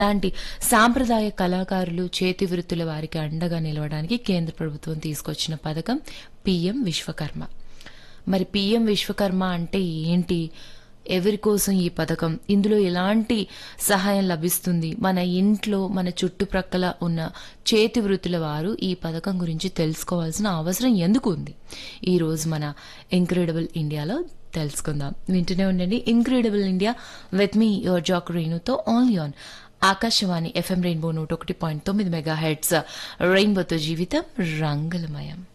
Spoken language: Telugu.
అలాంటి సాంప్రదాయ కళాకారులు చేతి వృత్తుల వారికి అండగా నిలవడానికి కేంద్ర ప్రభుత్వం తీసుకొచ్చిన పథకం పిఎం విశ్వకర్మ మరి పిఎం విశ్వకర్మ అంటే ఏంటి ఎవరి కోసం ఈ పథకం ఇందులో ఎలాంటి సహాయం లభిస్తుంది మన ఇంట్లో మన చుట్టుప్రక్కల ఉన్న చేతి వృత్తుల వారు ఈ పథకం గురించి తెలుసుకోవాల్సిన అవసరం ఎందుకు ఉంది ఈ రోజు మన ఇంక్రెడిబుల్ ఇండియాలో తెలుసుకుందాం వింటూనే ఉండండి incredible India with me your జాక్ రేణుతో only on Akashvani FM Rainbow నూట ఒకటి పాయింట్ తొమ్మిది మెగా హెడ్స్ రెయిన్బోతో జీవితం రంగులమయం